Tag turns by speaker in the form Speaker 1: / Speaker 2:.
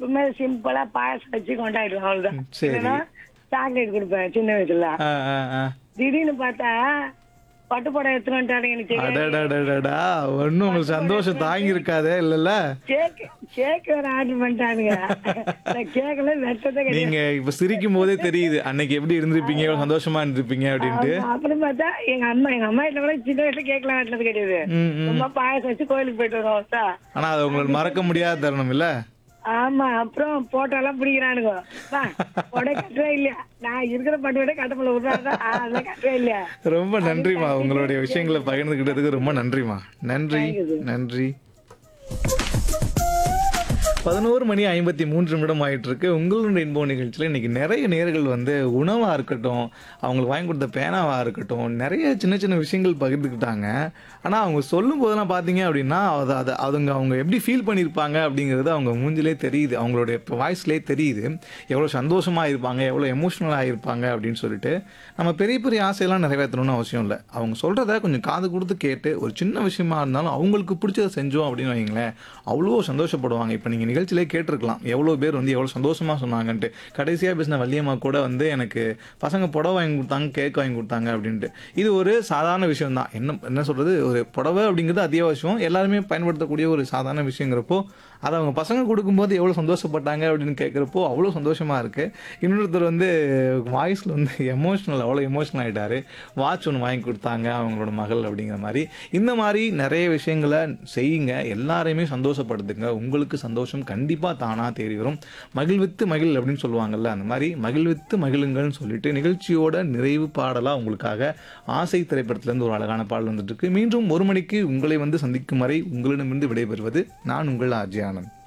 Speaker 1: எப்பவுமே சிம்பிளா பாயசம் வச்சு கொண்டாடுவேன் அவ்வளவுதான்
Speaker 2: சரி.
Speaker 1: இல்லைன்னா சாக்லேட் கொடுப்பேன் சின்ன வயசுல
Speaker 2: ஆ, ஆ, ஆ.
Speaker 1: திடீர்னு பார்த்தா பட்டு புடவை எடுத்துட்டு வந்துட்டாருங்க எனக்கு தெரியாது
Speaker 2: அடடடடடா ஒன்னும் உங்களுக்கு சந்தோஷம் தாங்கி இருக்காதே இல்லல்ல
Speaker 1: கேக் கேக் வேற ஆர்டர் பண்ணிட்டானுங்க நான் கேக்கல வெட்டதே கிடையாது
Speaker 2: நீங்க இப்ப சிரிக்கும் போதே தெரியுது அன்னைக்கு எப்படி இருந்திருப்பீங்க எவ்வளவு சந்தோஷமா இருந்திருப்பீங்க அப்படின்ட்டு
Speaker 1: ஆமா, அப்புறம் பார்த்தா எங்க அம்மா எங்க அம்மா வீட்டுல கூட சின்ன வயசுல கேக்லாம் வெட்டினது கிடையாது
Speaker 2: ம், ம்.
Speaker 1: சும்மா பாயசம் வச்சு கோயிலுக்கு போயிட்டு வருவோம் அவ்வளவுதான்.
Speaker 2: ஆனா அது உங்களுக்கு மறக்க முடியாத தருணம் இல்ல
Speaker 1: ஆமா அப்புறம் போட்டோ எல்லாம் பிடிக்கிறானுங்க வா, உடனே கட்டவே இல்லையா நான் இருக்கிற பட்டு விட கட்ட முடியல விடுறாங்க அதெல்லாம் கட்டவே இல்லையா
Speaker 2: ரொம்ப நன்றிமா உங்களுடைய விஷயங்களை பகிர்ந்துகிட்டதுக்கு ரொம்ப நன்றிமா நன்றி நன்றி பதினோரு மணி ஐம்பத்தி மூன்று நிமிடம் ஆயிட்டு இருக்கு உங்களுடைய இன்போ நிகழ்ச்சியில் இன்னைக்கு நிறைய நேர்கள் வந்து உணவா இருக்கட்டும் அவங்களுக்கு வாங்கி கொடுத்த பேனாவா இருக்கட்டும் நிறைய சின்ன சின்ன விஷயங்கள் பகிர்ந்துக்கிட்டாங்க ஆனா அவங்க சொல்லும் போதெல்லாம் பார்த்தீங்க அப்படின்னா அது அது அதுங்க அவங்க எப்படி ஃபீல் பண்ணியிருப்பாங்க அப்படிங்கிறது அவங்க மூஞ்சிலே தெரியுது அவங்களுடைய வாய்ஸ்லேயே தெரியுது எவ்வளோ சந்தோஷமா இருப்பாங்க எவ்வளோ எமோஷனலாக இருப்பாங்க அப்படின்னு சொல்லிட்டு நம்ம பெரிய பெரிய ஆசையெல்லாம் நிறைவேற்றணும்னு அவசியம் இல்லை அவங்க சொல்றத கொஞ்சம் காது கொடுத்து கேட்டு ஒரு சின்ன விஷயமா இருந்தாலும் அவங்களுக்கு பிடிச்சதை செஞ்சோம் அப்படின்னு வைங்களேன் அவ்வளோ சந்தோஷப்படுவாங்க இப்போ நீங்கள் நிகழ்ச்சியிலே கேட்டிருக்கலாம் எவ்வளோ பேர் வந்து எவ்வளோ சந்தோஷமா சொன்னாங்கன்ட்டு கடைசியாக பேசின வள்ளியம்மா கூட வந்து எனக்கு பசங்க புடவை வாங்கி கொடுத்தாங்க கேக் வாங்கி கொடுத்தாங்க அப்படின்ட்டு இது ஒரு சாதாரண விஷயம் தான் என்ன என்ன சொல்றது ஒரு புடவை அப்படிங்கிறது அத்தியாவசியம் எல்லாருமே பயன்படுத்தக்கூடிய ஒரு சாதாரண விஷயங்கிறப்போ அதை அவங்க பசங்க கொடுக்கும்போது எவ்வளோ சந்தோஷப்பட்டாங்க அப்படின்னு கேட்குறப்போ அவ்வளோ சந்தோஷமா இருக்கு இன்னொருத்தர் வந்து வாய்ஸில் வந்து எமோஷனல் அவ்வளோ எமோஷனல் ஆயிட்டாரு வாட்ச் ஒன்று வாங்கி கொடுத்தாங்க அவங்களோட மகள் அப்படிங்கிற மாதிரி இந்த மாதிரி நிறைய விஷயங்களை செய்யுங்க எல்லாரையுமே சந்தோஷப்படுத்துங்க உங்களுக்கு சந்தோஷம் கண்டிப்பாக தானாக தேடி வரும் மகிழ்வித்து மகிழ் அப்படின்னு சொல்லுவாங்கல்ல அந்த மாதிரி மகிழ்வித்து மகிழுங்கள்னு சொல்லிட்டு நிகழ்ச்சியோட நிறைவு பாடலாக உங்களுக்காக ஆசை திரைப்படத்திலேருந்து ஒரு அழகான பாடல் வந்துட்டு இருக்கு மீண்டும் ஒரு மணிக்கு உங்களை வந்து சந்திக்கும் வரை உங்களிடமிருந்து விடைபெறுவது நான் உங்கள் ஆர்ஜி ஆனந்த்